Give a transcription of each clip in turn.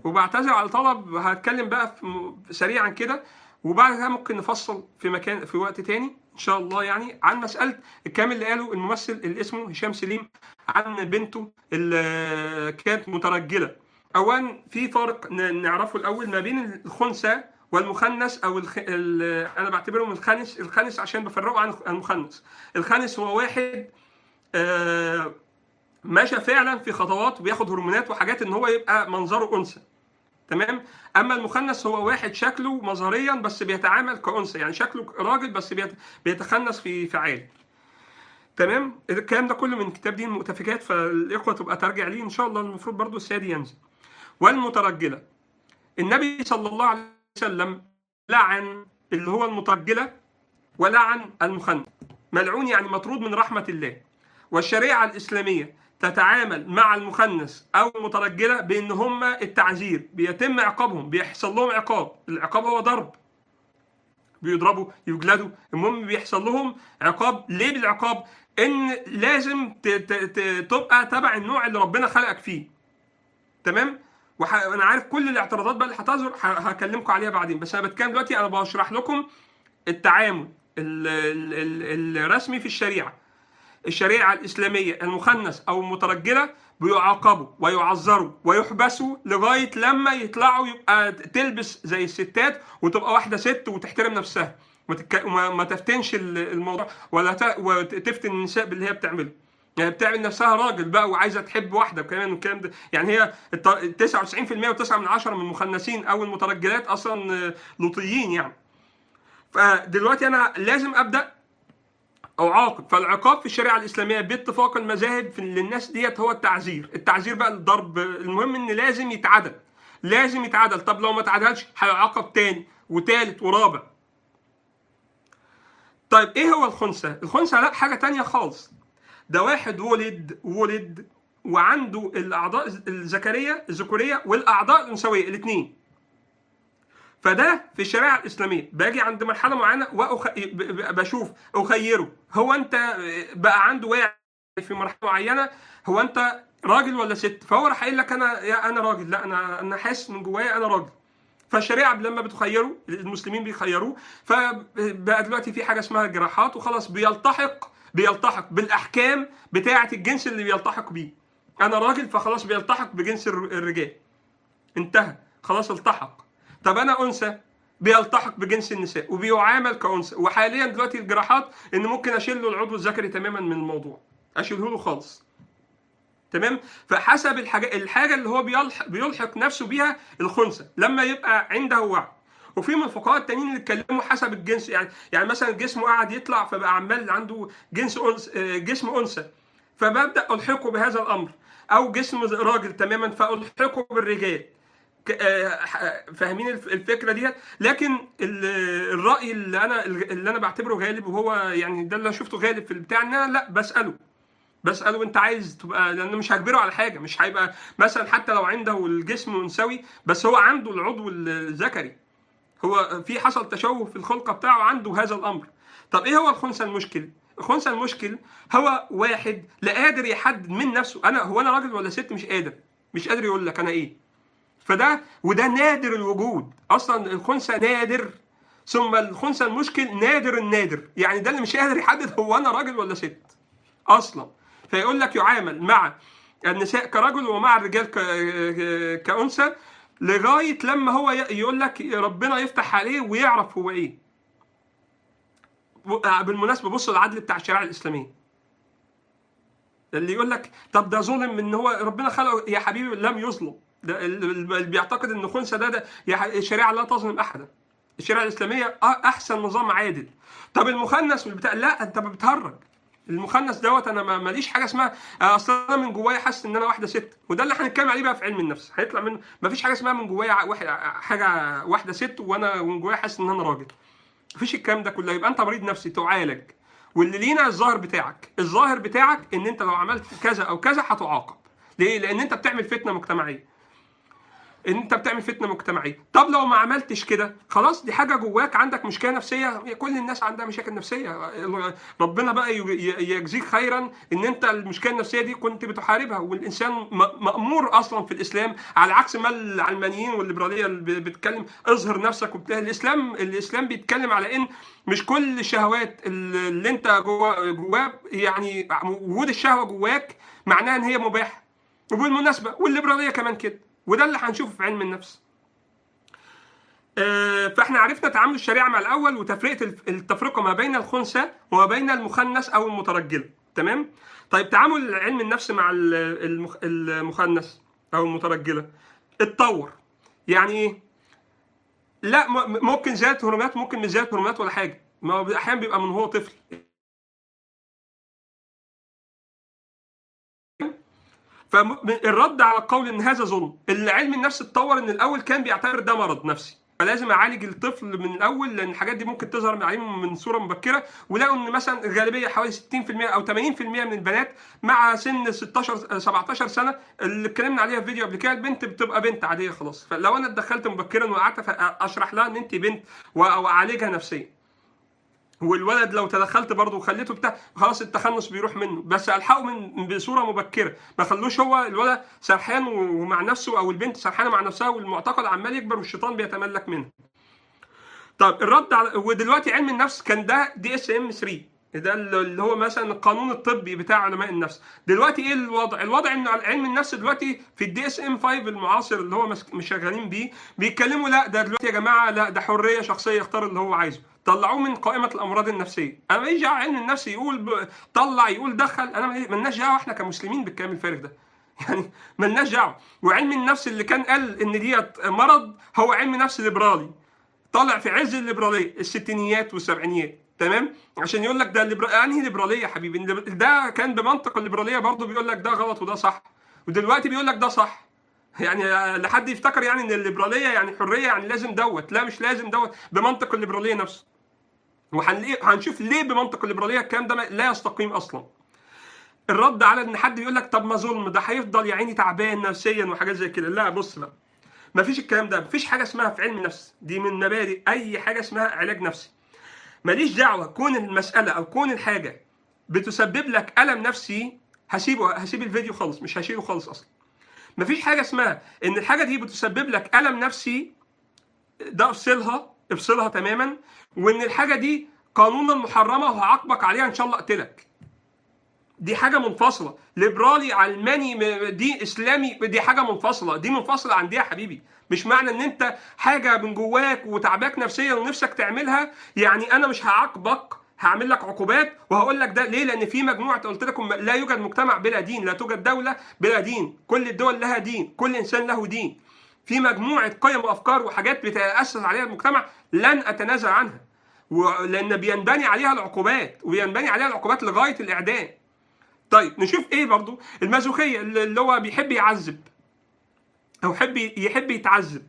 وبعتذر على طلب هتكلم بقى في م- سريعا كده وبعد كده ممكن نفصل في مكان في وقت تاني ان شاء الله يعني عن مساله الكلام اللي قاله الممثل اللي اسمه هشام سليم عن بنته اللي كانت مترجله اولا في فرق ن- نعرفه الاول ما بين الخنثى والمخنث او الخ... ال... انا بعتبرهم الخنث الخنث عشان بفرقه عن المخنث الخنث هو واحد آه ماشى فعلا في خطوات وبياخد هرمونات وحاجات ان هو يبقى منظره انثى تمام اما المخنث هو واحد شكله مظهريا بس بيتعامل كانثى يعني شكله راجل بس بيت- بيتخنث في فعال تمام الكلام ده كله من كتاب دين المؤتفكات فالاخوه تبقى ترجع ليه ان شاء الله المفروض برضو السادي ينزل والمترجله النبي صلى الله عليه وسلم لعن اللي هو المترجله ولعن المخنث ملعون يعني مطرود من رحمه الله والشريعه الاسلاميه تتعامل مع المخنث او المترجله بان هم التعذير بيتم عقابهم بيحصل لهم عقاب العقاب هو ضرب بيضربوا يجلدوا المهم بيحصل لهم عقاب ليه بالعقاب ان لازم ت- ت- ت- تبقى تبع النوع اللي ربنا خلقك فيه تمام وح... انا عارف كل الاعتراضات بقى اللي هتظهر ه- هكلمكم عليها بعدين بس انا بتكلم دلوقتي انا بشرح لكم التعامل ال... ال... ال... الرسمي في الشريعه الشريعه الاسلاميه المخنث او المترجله بيعاقبوا ويعذروا ويحبسوا لغايه لما يطلعوا يبقى تلبس زي الستات وتبقى واحده ست وتحترم نفسها وما تتك... وما ما تفتنش ال- الموضوع ولا ت... وتفتن النساء باللي هي بتعمله يعني بتعمل نفسها راجل بقى وعايزه تحب واحده كمان والكلام ده يعني هي الت- 99% و9 من عشرة من المخنثين او المترجلات اصلا آه، لوطيين يعني فدلوقتي انا لازم ابدا اعاقب فالعقاب في الشريعه الاسلاميه باتفاق المذاهب في للناس ديت هو التعزير التعزير بقى الضرب المهم ان لازم يتعدل لازم يتعدل طب لو ما اتعدلش هيعاقب تاني وتالت ورابع طيب ايه هو الخنثى الخنثى لا حاجه تانية خالص ده واحد ولد ولد وعنده الاعضاء الذكريه الذكوريه والاعضاء الانثويه الاثنين فده في الشريعه الاسلاميه باجي عند مرحله معينه وأخ... ب- ب- بشوف اخيره هو انت بقى عنده وعي في مرحله معينه هو انت راجل ولا ست فهو راح قايل لك انا يا انا راجل لا انا انا حاسس من جوايا انا راجل فالشريعه لما بتخيره المسلمين بيخيروه فبقى دلوقتي في حاجه اسمها جراحات وخلاص بيلتحق بيلتحق بالاحكام بتاعه الجنس اللي بيلتحق بيه انا راجل فخلاص بيلتحق بجنس الر- الرجال انتهى خلاص التحق طب انا انثى بيلتحق بجنس النساء وبيعامل كانثى وحاليا دلوقتي الجراحات ان ممكن اشيل له العضو الذكري تماما من الموضوع اشيله له خالص تمام فحسب الحاجه الحاجه اللي هو بيلحق, بيلحق نفسه بيها الخنثى لما يبقى عنده وعي وفي من الفقهاء التانيين اللي اتكلموا حسب الجنس يعني يعني مثلا جسمه قاعد يطلع فبقى عمال عنده جنس أنثى آه، جسم انثى فببدا الحقه بهذا الامر او جسم راجل تماما فالحقه بالرجال ك- آه، ح- فاهمين الف- الفكره ديت لكن ال- الراي اللي انا اللي انا بعتبره غالب وهو يعني ده اللي أنا شفته غالب في البتاع ان انا لا بساله بساله انت عايز تبقى لانه مش هجبره على حاجه مش هيبقى مثلا حتى لو عنده الجسم انثوي بس هو عنده العضو الذكري هو في حصل تشوه في الخلقه بتاعه عنده هذا الامر طب ايه هو الخنثى المشكل الخنثى المشكل هو واحد لا قادر يحدد من نفسه انا هو انا راجل ولا ست مش قادر مش قادر يقول لك انا ايه فده وده نادر الوجود اصلا الخنثى نادر ثم الخنثى المشكل نادر النادر يعني ده اللي مش قادر يحدد هو انا راجل ولا ست اصلا فيقول لك يعامل مع النساء كرجل ومع الرجال ك- كانثى لغايه لما هو ي- يقول لك ربنا يفتح عليه ويعرف هو ايه و- بالمناسبه بص العدل بتاع الشريعه الاسلاميه اللي يقول لك طب ده ظلم ان هو ربنا خلقه يا حبيبي لم يظلم ده ال- ال- اللي بيعتقد ان خنثى ده, ده يا ح- الشريعه لا تظلم احدا الشريعه الاسلاميه أ- احسن نظام عادل طب المخنث والبتاع لا انت بتهرج المخنث دوت انا ما- ماليش حاجه اسمها اصل انا من جوايا حاسس ان انا واحده ست وده اللي هنتكلم عليه بقى في علم النفس هيطلع منه ما فيش حاجه اسمها من جوايا ع- واحد حاجه واحده ست وانا من جوايا حاسس ان انا راجل مفيش الكلام ده كله يبقى انت مريض نفسي تعالج واللي لينا الظاهر بتاعك الظاهر بتاعك ان انت لو عملت كذا او كذا هتعاقب ليه لان انت بتعمل فتنه مجتمعيه ان انت بتعمل فتنه مجتمعيه طب لو ما عملتش كده خلاص دي حاجه جواك عندك مشكله نفسيه كل الناس عندها مشاكل نفسيه ربنا بقى يجزيك خيرا ان انت المشكله النفسيه دي كنت بتحاربها والانسان مامور اصلا في الاسلام على عكس ما العلمانيين والليبراليه اللي بتتكلم اظهر نفسك وبتاع الاسلام الاسلام بيتكلم على ان مش كل الشهوات اللي انت جوا جواه يعني وجود الشهوه جواك معناها ان هي مباحه وبالمناسبه والليبراليه كمان كده وده اللي هنشوفه في علم النفس آه، فاحنا عرفنا تعامل الشريعه مع الاول وتفرقه التفرقه ما بين الخنثى وما بين المخنث او المترجله تمام طيب تعامل علم النفس مع المخنث او المترجله اتطور يعني ايه لا ممكن زياده هرمونات ممكن مش زياده هرمونات ولا حاجه ما هو احيانا بيبقى من هو طفل فالرد على القول ان هذا ظلم اللي علم النفس اتطور ان الاول كان بيعتبر ده مرض نفسي فلازم اعالج الطفل من الاول لان الحاجات دي ممكن تظهر عليه من صوره مبكره ولقوا ان مثلا الغالبيه حوالي 60% او 80% من البنات مع سن 16 17 سنه اللي اتكلمنا عليها في فيديو قبل كده البنت بتبقى بنت عاديه خلاص فلو انا اتدخلت مبكرا وقعدت اشرح لها ان انت بنت واعالجها نفسيا والولد لو تدخلت برضه وخليته بتاع خلاص التخنص بيروح منه بس الحقه من بصوره مبكره ما خلوش هو الولد سرحان ومع نفسه او البنت سرحانه مع نفسها والمعتقد عمال يكبر والشيطان بيتملك منه طب الرد على ودلوقتي علم النفس كان ده دي اس ام 3 ده اللي هو مثلا القانون الطبي بتاع علماء النفس دلوقتي ايه الوضع الوضع ان علم النفس دلوقتي في الدي اس ام 5 المعاصر اللي هو مش شغالين بيه بيتكلموا لا ده دلوقتي يا جماعه لا ده حريه شخصيه يختار اللي هو عايزه طلعوه من قائمه الامراض النفسيه انا ماليش دعوه علم النفس يقول ب... طلع يقول دخل انا مالناش دعوه احنا كمسلمين بالكلام الفارغ ده يعني مالناش دعوه وعلم النفس اللي كان قال ان ديت مرض هو علم نفس ليبرالي طالع في عز الليبراليه الستينيات والسبعينيات تمام عشان يقول لك ده الليبرا... انهي ليبراليه يا حبيبي ده كان بمنطق الليبراليه برضه بيقول لك ده غلط وده صح ودلوقتي بيقول لك ده صح يعني لحد يفتكر يعني ان الليبراليه يعني حريه يعني لازم دوت لا مش لازم دوت بمنطق الليبراليه نفسه وهنشوف ليه بمنطق الليبراليه الكلام ده لا يستقيم اصلا الرد على ان حد يقول لك طب ما ظلم ده هيفضل يا عيني تعبان نفسيا وحاجات زي كده لا بص بقى ما فيش الكلام ده ما فيش حاجه اسمها في علم النفس دي من مبادئ اي حاجه اسمها علاج نفسي ماليش دعوه كون المساله او كون الحاجه بتسبب لك الم نفسي هسيبه هسيب الفيديو خالص مش هشيله خالص اصلا مفيش حاجه اسمها ان الحاجه دي بتسبب لك الم نفسي ده افصلها افصلها تماما وان الحاجه دي قانونا محرمه وهعاقبك عليها ان شاء الله اقتلك دي حاجه منفصله ليبرالي علماني دي اسلامي دي حاجه منفصله دي منفصله عن دي يا حبيبي مش معنى ان انت حاجه من جواك وتعباك نفسيا ونفسك تعملها يعني انا مش هعاقبك هعمل لك عقوبات وهقول لك ده ليه لان في مجموعه قلت لكم لا يوجد مجتمع بلا دين لا توجد دوله بلا دين كل الدول لها دين كل انسان له دين في مجموعه قيم وافكار وحاجات بتاسس عليها المجتمع لن اتنازل عنها لان بينبني عليها العقوبات وبينبني عليها العقوبات لغايه الاعدام طيب نشوف ايه برضو المازوخيه اللي هو بيحب يعذب او يحب يحب يتعذب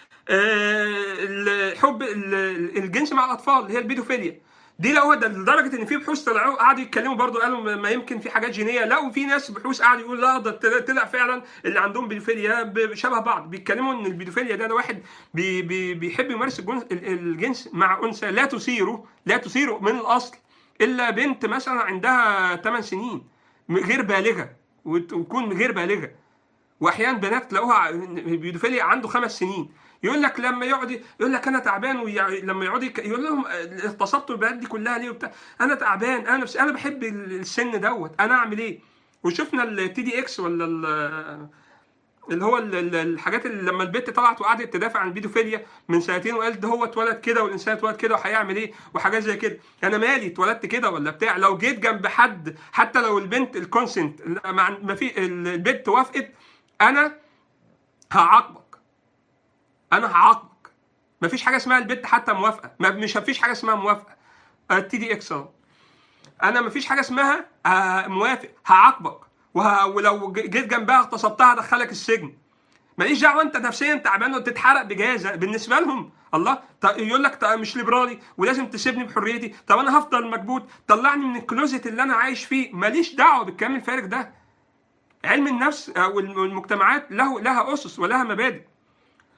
أه حب الجنس مع الاطفال اللي هي البيدوفيليا دي لقوها ده لدرجه ان في بحوث طلعوا قعدوا يتكلموا برضو قالوا ما يمكن في حاجات جينيه لا وفي ناس بحوث قعدوا يقولوا لا ده طلع فعلا اللي عندهم بيدوفيليا شبه بعض بيتكلموا ان البيدوفيليا ده, ده واحد بي بي بيحب يمارس الجنس مع انثى لا تثيره لا تثيره من الاصل الا بنت مثلا عندها 8 سنين غير بالغه وتكون غير بالغه واحيانا بنات تلاقوها بيدوفيليا عنده خمس سنين يقول لك لما يقعد يقول لك انا تعبان لما يقعد يقول لهم اغتصبتوا البنات دي كلها ليه وبتاع انا تعبان انا نفسي انا بحب السن دوت انا اعمل ايه وشفنا التي دي اكس ولا اللي هو الحاجات اللي لما البت طلعت وقعدت تدافع عن البيدوفيليا من سنتين وقالت ده هو اتولد كده والانسان اتولد كده وهيعمل ايه وحاجات زي كده انا مالي اتولدت كده ولا بتاع لو جيت جنب حد حتى لو البنت الكونسنت ما في البنت وافقت انا هعاقبك انا هعاقبك مفيش حاجه اسمها البت حتى موافقه مش مفيش حاجه اسمها موافقه التي دي اكس اهو انا مفيش حاجه اسمها موافق هعاقبك ولو جيت جنبها اغتصبتها هدخلك السجن ماليش دعوه انت نفسيا تعبان وتتحرق بجازه بالنسبه لهم الله يقول لك مش ليبرالي ولازم تسيبني بحريتي طب انا هفضل مكبوت طلعني من الكلوزيت اللي انا عايش فيه ماليش دعوه بالكلام الفارغ ده علم النفس والمجتمعات له لها اسس ولها مبادئ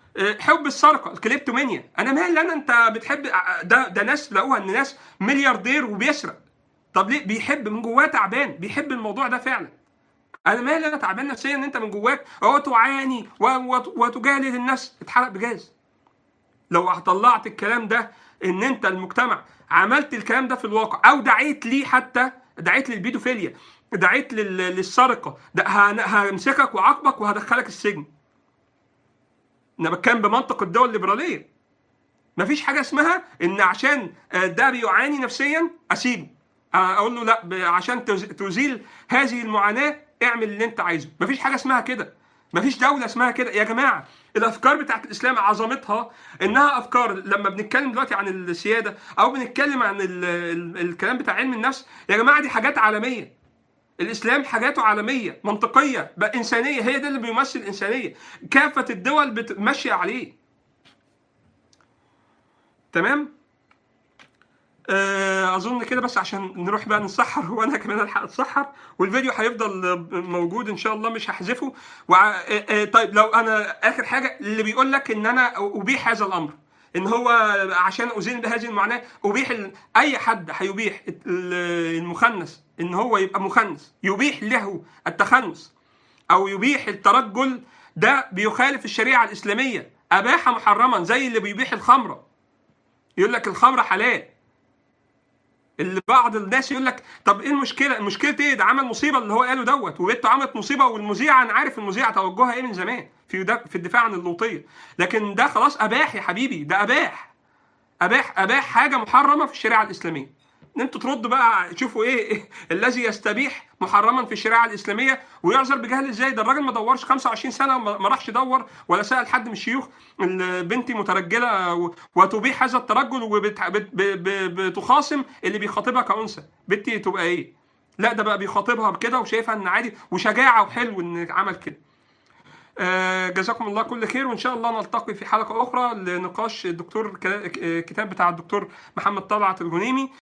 آه، حب السرقه الكليبتومانيا انا مالي انا انت بتحب آه، ده ده ناس لقوها ان ناس ملياردير وبيسرق طب ليه بيحب من جواه تعبان بيحب الموضوع ده فعلا انا مالي انا تعبان نفسيا ان انت من جواك اهو تعاني و- وت- وتجادل الناس اتحرق بجاز لو طلعت الكلام ده ان انت المجتمع عملت الكلام ده في الواقع او دعيت ليه حتى دعيت للبيدوفيليا دعيت لل- للسرقه ده هن- همسكك وعاقبك وهدخلك السجن انا بتكلم بمنطق الدول الليبراليه مفيش حاجه اسمها ان عشان آه، ده بيعاني نفسيا اسيبه آه، اقول له لا ب- عشان تز- تزيل هذه المعاناه اعمل اللي انت عايزه مفيش حاجه اسمها كده مفيش دوله اسمها كده يا جماعه الافكار بتاعت الاسلام عظمتها انها افكار لما بنتكلم دلوقتي عن السياده او بنتكلم عن ال ال الكلام بتاع علم النفس يا جماعه دي حاجات عالميه الاسلام حاجاته عالميه منطقيه بقى انسانيه هي ده اللي بيمثل الانسانيه كافه الدول بت- ماشيه عليه تمام آه، اظن كده بس عشان نروح بقى نتسحر وانا كمان الحق اتسحر والفيديو هيفضل آه، موجود ان شاء الله مش هحذفه وع... آه، آه، طيب لو انا اخر حاجه اللي بيقول لك ان انا ابيح هذا الامر ان هو عشان ازيل بهذه المعاناه ابيح ال... اي حد هيبيح ال- المخنث ان هو يبقى مخنث يبيح له التخنث او يبيح الترجل ده بيخالف الشريعه الاسلاميه اباح محرما زي اللي بيبيح الخمره يقول لك الخمره حلال اللي بعض الناس يقول لك طب ايه المشكله؟ المشكله ايه؟ ده عمل مصيبه اللي هو قاله دوت وبنته عملت مصيبه والمذيعه انا عارف المذيعه توجهها ايه من زمان في ده في الدفاع عن اللوطيه لكن ده خلاص اباح يا حبيبي ده اباح اباح اباح حاجه محرمه في الشريعه الاسلاميه ان انتوا تردوا بقى تشوفوا ايه, إيه الذي يستبيح محرما في الشريعه الاسلاميه ويعذر بجهل ازاي ده الراجل ما دورش 25 سنه ما ما راحش يدور ولا سال حد من الشيوخ ال- بنتي مترجله و- وتبيح هذا الترجل وبتخاصم اللي بيخاطبها كانثى بنتي تبقى ايه لا ده بقى بيخاطبها بكده وشايفها ان عادي وشجاعه وحلو ان عمل كده آه، جزاكم الله كل خير وان شاء الله نلتقي في حلقه اخرى لنقاش الدكتور كتاب بتاع الدكتور محمد طلعت الغنيمي